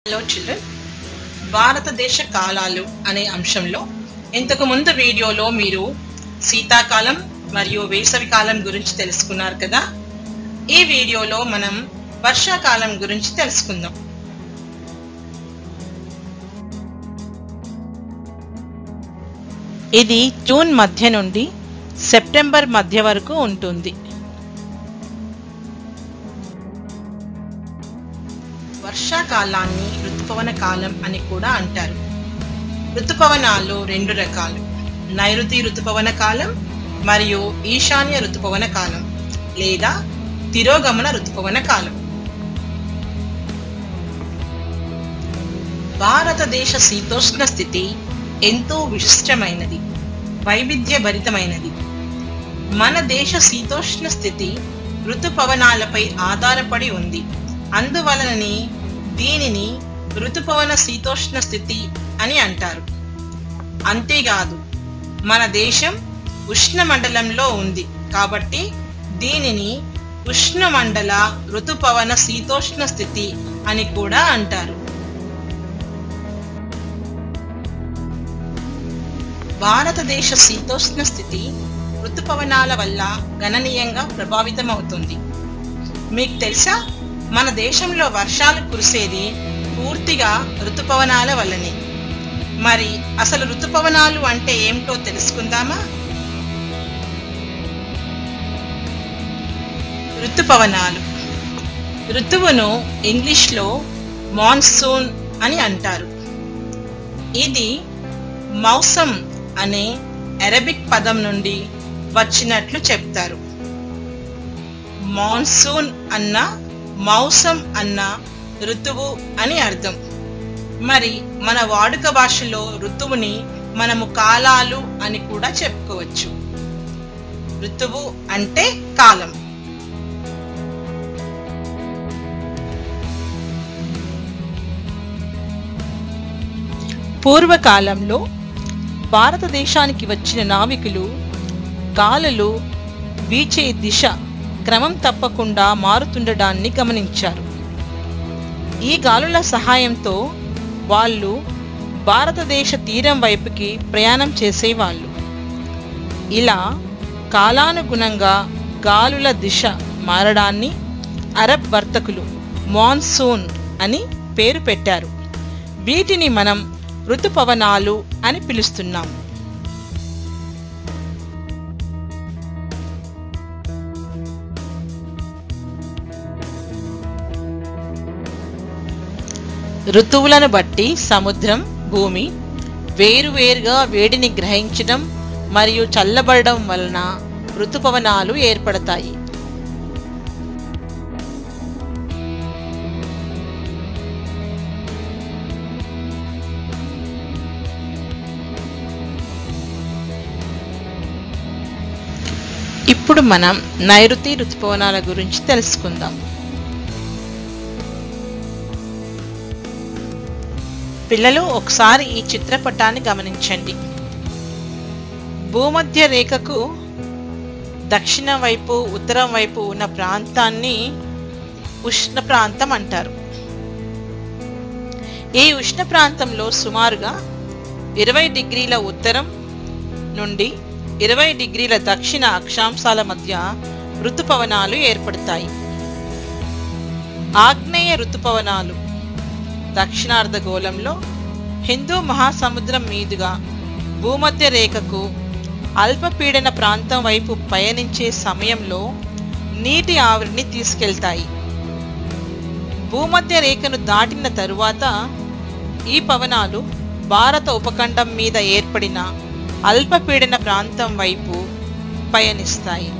hello children భారతదేశ కాలాలు అనే అంశంలో ఇంతకు ముందు వీడియోలో మీరు శీతాకాలం మరియు వేసవి కాలం గురించి తెలుసుకున్నారు కదా ఈ వీడియోలో మనం వర్షాకాలం గురించి తెలుసుకుందాం ఇది జూన్ మధ్య నుండి సెప్టెంబర్ మధ్య వరకు ఉంటుంది వర్షాకాలాన్ని ఋతుపవన కాలం అని కూడా అంటారు ఋతుపవనాలు రెండు రకాలు నైరుతి ఋతుపవన కాలం మరియు ఈశాన్య ఋతుపవన కాలం లేదా తిరోగమన ఋతుపవన కాలం భారతదేశ శీతోష్ణ స్థితి ఎంతో విశిష్టమైనది వైవిధ్యభరితమైనది మన దేశ శీతోష్ణ స్థితి ఋతుపవనాలపై ఆధారపడి ఉంది అందువలనని దీనిని ఋతుపవన శీతోష్ణ స్థితి అని అంటారు అంతేకాదు మన దేశం ఉష్ణమండలంలో ఉంది కాబట్టి దీనిని ఉష్ణమండల ఋతుపవన శీతోష్ణ స్థితి అని కూడా అంటారు భారతదేశ శీతోష్ణ స్థితి ఋతుపవనాల వల్ల గణనీయంగా ప్రభావితమవుతుంది మీకు తెలుసా మన దేశంలో వర్షాలు కురిసేది పూర్తిగా ఋతుపవనాల వల్లనే మరి అసలు ఋతుపవనాలు అంటే ఏమిటో తెలుసుకుందామా ఋతుపవనాలు ఋతువును ఇంగ్లీష్లో మాన్సూన్ అని అంటారు ఇది మౌసం అనే అరబిక్ పదం నుండి వచ్చినట్లు చెప్తారు మాన్సూన్ అన్న మౌసం అన్న ఋతువు అని అర్థం మరి మన వాడుక భాషలో ఋతువుని మనము కాలాలు అని కూడా చెప్పుకోవచ్చు ఋతువు అంటే కాలం పూర్వకాలంలో భారతదేశానికి వచ్చిన నావికులు గాలులు వీచే దిశ క్రమం తప్పకుండా మారుతుండడాన్ని గమనించారు ఈ గాలుల సహాయంతో వాళ్ళు భారతదేశ తీరం వైపుకి ప్రయాణం చేసేవాళ్ళు ఇలా కాలానుగుణంగా గాలుల దిశ మారడాన్ని అరబ్ వర్తకులు మాన్సూన్ అని పేరు పెట్టారు వీటిని మనం ఋతుపవనాలు అని పిలుస్తున్నాం ఋతువులను బట్టి సముద్రం భూమి వేరువేరుగా వేడిని గ్రహించడం మరియు చల్లబడడం వలన ఋతుపవనాలు ఏర్పడతాయి ఇప్పుడు మనం నైరుతి ఋతుపవనాల గురించి తెలుసుకుందాం పిల్లలు ఒకసారి ఈ చిత్రపటాన్ని గమనించండి భూమధ్య రేఖకు దక్షిణం వైపు ఉత్తరం వైపు ఉన్న ప్రాంతాన్ని ఉష్ణ ప్రాంతం అంటారు ఈ ఉష్ణ ప్రాంతంలో సుమారుగా ఇరవై డిగ్రీల ఉత్తరం నుండి ఇరవై డిగ్రీల దక్షిణ అక్షాంశాల మధ్య ఋతుపవనాలు ఏర్పడతాయి ఆగ్నేయ ఋతుపవనాలు దక్షిణార్ధగోళంలో హిందూ మహాసముద్రం మీదుగా భూమధ్య రేఖకు అల్పపీడన ప్రాంతం వైపు పయనించే సమయంలో నీటి ఆవిరిని తీసుకెళ్తాయి భూమధ్య రేఖను దాటిన తరువాత ఈ పవనాలు భారత ఉపఖండం మీద ఏర్పడిన అల్పపీడన ప్రాంతం వైపు పయనిస్తాయి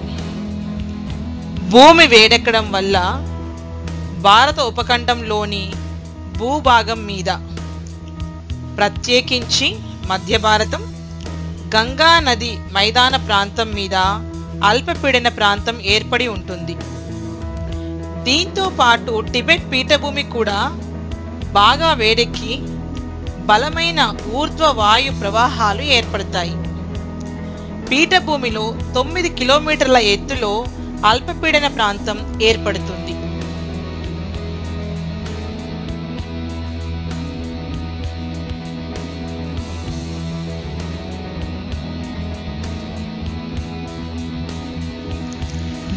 భూమి వేడెక్కడం వల్ల భారత ఉపఖండంలోని భూభాగం మీద ప్రత్యేకించి మధ్య భారతం గంగా నది మైదాన ప్రాంతం మీద అల్పపీడన ప్రాంతం ఏర్పడి ఉంటుంది దీంతో పాటు టిబెట్ పీఠభూమి కూడా బాగా వేడెక్కి బలమైన ఊర్ధ్వ వాయు ప్రవాహాలు ఏర్పడతాయి పీఠభూమిలో తొమ్మిది కిలోమీటర్ల ఎత్తులో అల్పపీడన ప్రాంతం ఏర్పడుతుంది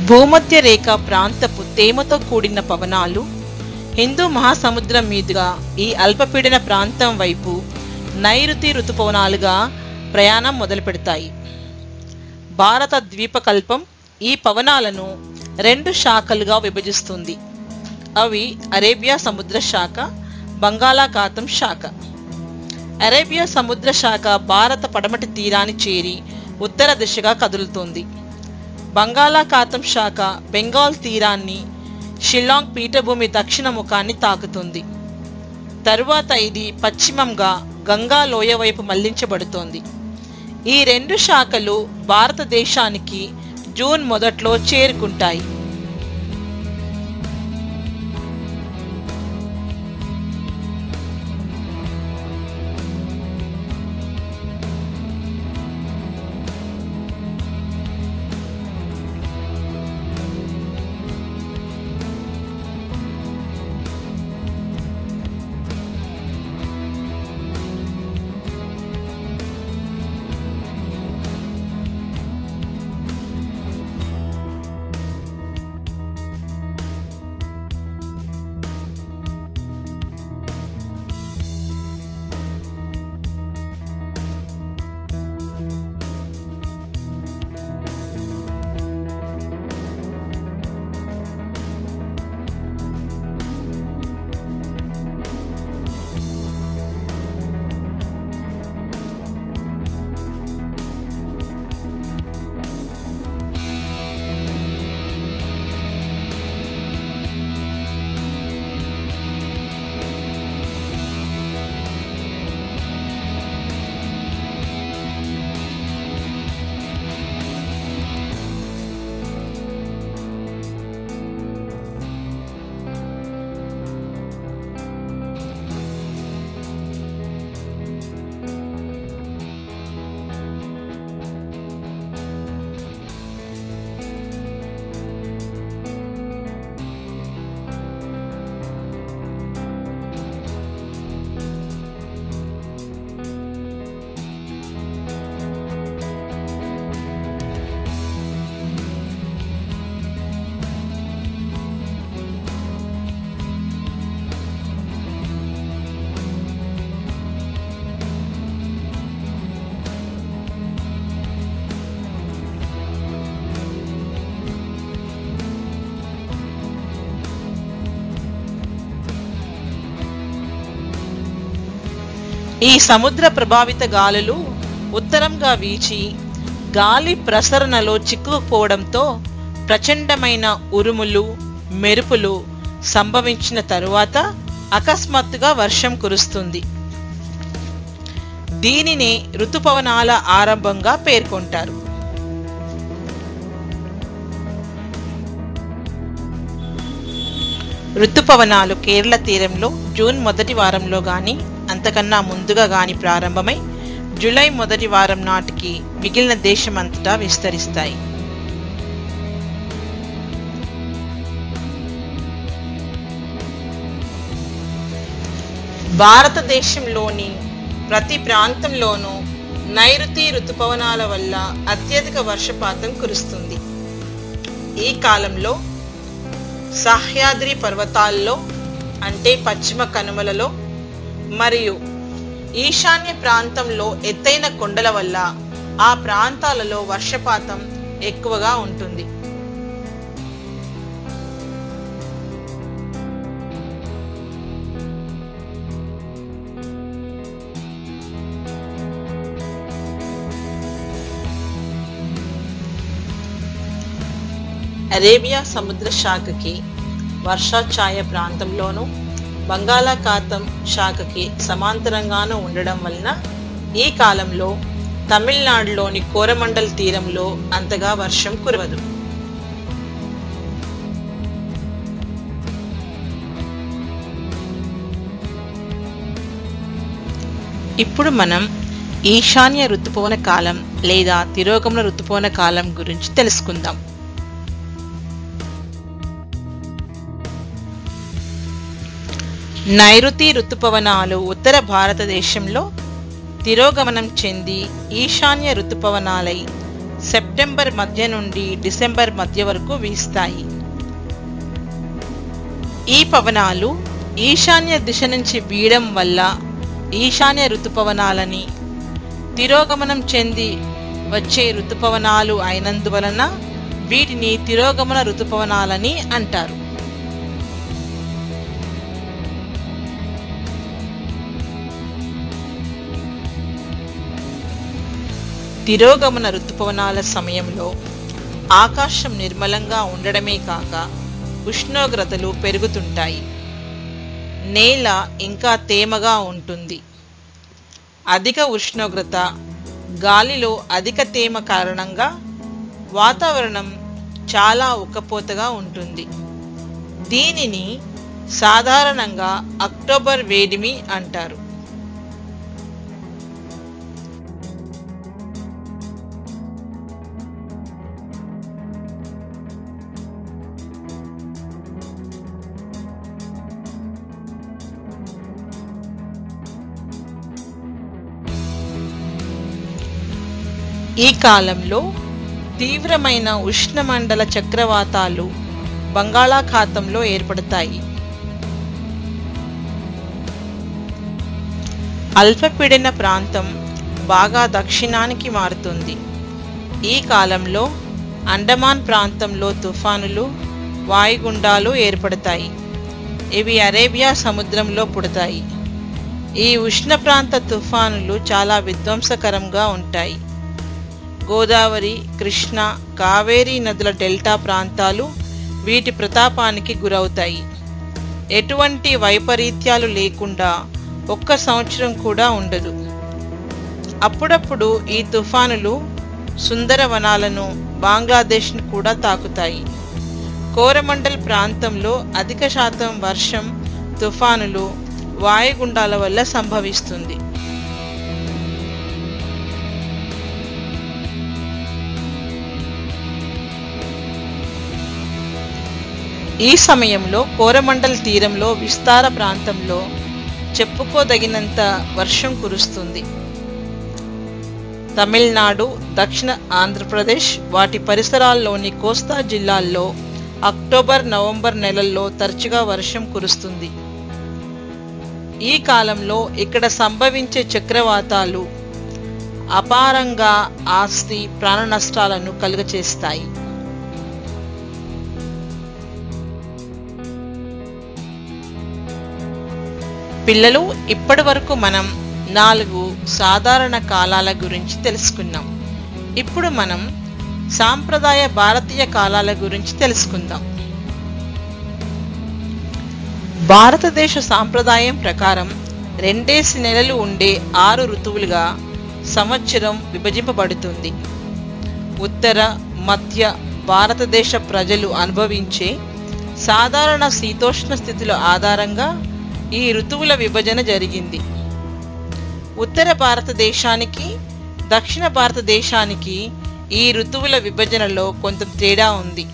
భూమధ్య రేఖ ప్రాంతపు తేమతో కూడిన పవనాలు హిందూ మహాసముద్రం మీదుగా ఈ అల్పపీడన ప్రాంతం వైపు నైరుతి ఋతుపవనాలుగా ప్రయాణం మొదలుపెడతాయి భారత ద్వీపకల్పం ఈ పవనాలను రెండు శాఖలుగా విభజిస్తుంది అవి అరేబియా సముద్ర శాఖ బంగాళాఖాతం శాఖ అరేబియా సముద్ర శాఖ భారత పడమటి తీరాన్ని చేరి ఉత్తర దిశగా కదులుతుంది బంగాళాఖాతం శాఖ బెంగాల్ తీరాన్ని షిల్లాంగ్ పీఠభూమి దక్షిణ ముఖాన్ని తాకుతుంది తరువాత ఇది పశ్చిమంగా గంగా లోయ వైపు మళ్లించబడుతోంది ఈ రెండు శాఖలు భారతదేశానికి జూన్ మొదట్లో చేరుకుంటాయి ఈ సముద్ర ప్రభావిత గాలులు ఉత్తరంగా వీచి గాలి ప్రసరణలో చిక్కుకుపోవడంతో ప్రచండమైన ఉరుములు మెరుపులు సంభవించిన తరువాత అకస్మాత్తుగా వర్షం కురుస్తుంది దీనిని ఋతుపవనాల ఆరంభంగా పేర్కొంటారు ఋతుపవనాలు కేరళ తీరంలో జూన్ మొదటి వారంలో గాని అంతకన్నా ముందుగా గాని ప్రారంభమై జూలై మొదటి వారం నాటికి మిగిలిన దేశమంతటా విస్తరిస్తాయి భారతదేశంలోని ప్రతి ప్రాంతంలోనూ నైరుతి ఋతుపవనాల వల్ల అత్యధిక వర్షపాతం కురుస్తుంది ఈ కాలంలో సహ్యాద్రి పర్వతాల్లో అంటే పశ్చిమ కనుమలలో మరియు ఈశాన్య ప్రాంతంలో ఎత్తైన కొండల వల్ల ఆ ప్రాంతాలలో వర్షపాతం ఎక్కువగా ఉంటుంది అరేబియా సముద్ర శాఖకి వర్షాఛాయ ప్రాంతంలోనూ బంగాళాఖాతం శాఖకి సమాంతరంగానూ ఉండడం వలన ఈ కాలంలో తమిళనాడులోని కోరమండల్ తీరంలో అంతగా వర్షం కురవదు ఇప్పుడు మనం ఈశాన్య ఋతుపవన కాలం లేదా తిరోగమన ఋతుపవన కాలం గురించి తెలుసుకుందాం నైరుతి ఋతుపవనాలు ఉత్తర భారతదేశంలో తిరోగమనం చెంది ఈశాన్య ఋతుపవనాలై సెప్టెంబర్ మధ్య నుండి డిసెంబర్ మధ్య వరకు వీస్తాయి ఈ పవనాలు ఈశాన్య దిశ నుంచి వీయడం వల్ల ఈశాన్య ఋతుపవనాలని తిరోగమనం చెంది వచ్చే ఋతుపవనాలు అయినందువలన వీటిని తిరోగమన ఋతుపవనాలని అంటారు తిరోగమన ఋతుపవనాల సమయంలో ఆకాశం నిర్మలంగా ఉండడమే కాక ఉష్ణోగ్రతలు పెరుగుతుంటాయి నేల ఇంకా తేమగా ఉంటుంది అధిక ఉష్ణోగ్రత గాలిలో అధిక తేమ కారణంగా వాతావరణం చాలా ఉక్కపోతగా ఉంటుంది దీనిని సాధారణంగా అక్టోబర్ వేడిమి అంటారు ఈ కాలంలో తీవ్రమైన ఉష్ణమండల చక్రవాతాలు బంగాళాఖాతంలో ఏర్పడతాయి అల్పపీడన ప్రాంతం బాగా దక్షిణానికి మారుతుంది ఈ కాలంలో అండమాన్ ప్రాంతంలో తుఫానులు వాయుగుండాలు ఏర్పడతాయి ఇవి అరేబియా సముద్రంలో పుడతాయి ఈ ఉష్ణ ప్రాంత తుఫానులు చాలా విధ్వంసకరంగా ఉంటాయి గోదావరి కృష్ణ కావేరీ నదుల డెల్టా ప్రాంతాలు వీటి ప్రతాపానికి గురవుతాయి ఎటువంటి వైపరీత్యాలు లేకుండా ఒక్క సంవత్సరం కూడా ఉండదు అప్పుడప్పుడు ఈ తుఫానులు సుందరవనాలను బంగ్లాదేశ్ను కూడా తాకుతాయి కోరమండల్ ప్రాంతంలో అధిక శాతం వర్షం తుఫానులు వాయుగుండాల వల్ల సంభవిస్తుంది ఈ సమయంలో కోరమండల్ తీరంలో విస్తార ప్రాంతంలో చెప్పుకోదగినంత వర్షం కురుస్తుంది తమిళనాడు దక్షిణ ఆంధ్రప్రదేశ్ వాటి పరిసరాల్లోని కోస్తా జిల్లాల్లో అక్టోబర్ నవంబర్ నెలల్లో తరచుగా వర్షం కురుస్తుంది ఈ కాలంలో ఇక్కడ సంభవించే చక్రవాతాలు అపారంగా ఆస్తి ప్రాణ నష్టాలను కలుగచేస్తాయి పిల్లలు ఇప్పటి వరకు మనం నాలుగు సాధారణ కాలాల గురించి తెలుసుకున్నాం ఇప్పుడు మనం సాంప్రదాయ భారతీయ కాలాల గురించి తెలుసుకుందాం భారతదేశ సాంప్రదాయం ప్రకారం రెండేసి నెలలు ఉండే ఆరు ఋతువులుగా సంవత్సరం విభజింపబడుతుంది ఉత్తర మధ్య భారతదేశ ప్రజలు అనుభవించే సాధారణ శీతోష్ణ స్థితుల ఆధారంగా ఈ ఋతువుల విభజన జరిగింది ఉత్తర భారతదేశానికి దక్షిణ భారతదేశానికి ఈ ఋతువుల విభజనలో కొంత తేడా ఉంది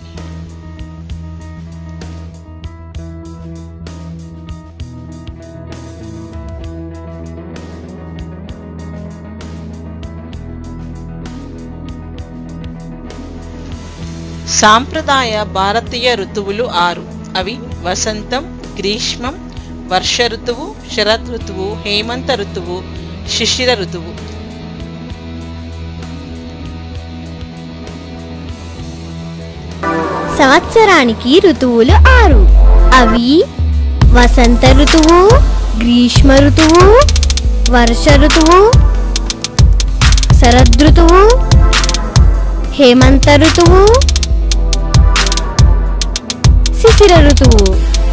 సాంప్రదాయ భారతీయ ఋతువులు ఆరు అవి వసంతం గ్రీష్మం వర్ష ఋతువు శరత్ ఋతువు హేమంత ఋతువు శిశిర ఋతువు సంవత్సరానికి ఋతువులు ఆరు అవి వసంత ఋతువు గ్రీష్మ ఋతువు వర్ష ఋతువు శరదృతువు హేమంత ఋతువు శిశిర ఋతువు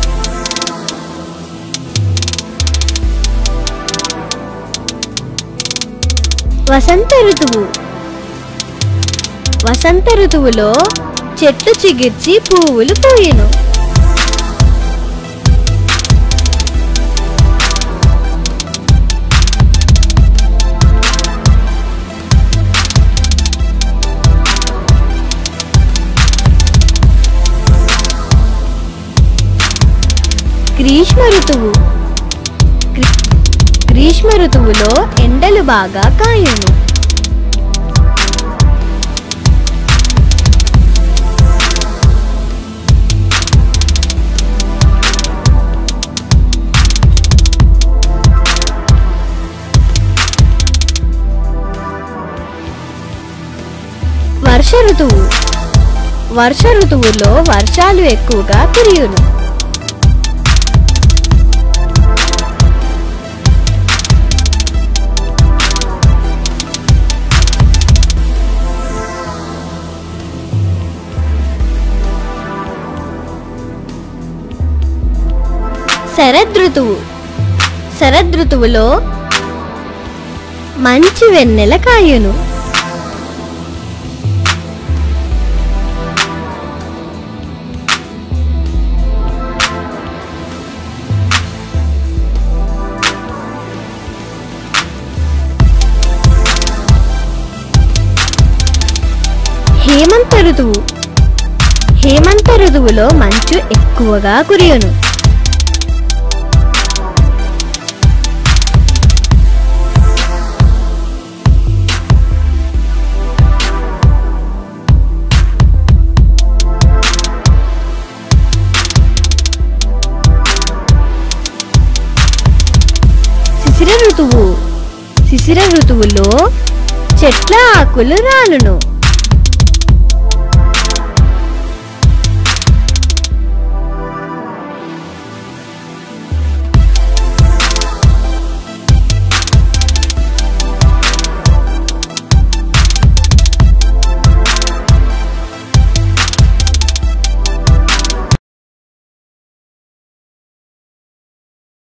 వసంత ఋతువు వసంత ఋతువులో చెట్లు చిగిర్చి పువ్వులు పూయను గ్రీష్మ ఋతువు గ్రీ- గ్రీష్మ ఋతువులో ఎండలు బాగా కాయును వర్ష ఋతువు వర్ష ఋతువులో వర్షాలు ఎక్కువగా కురియును శరదృతువు శరదృతువులో మంచి వెన్నెల కాయును హేమంత ఋతువు హేమంత ఋతువులో మంచు ఎక్కువగా కురియును శిశిర ఋతువు శిశిర ఋతువులో చెట్ల ఆకులు రాలును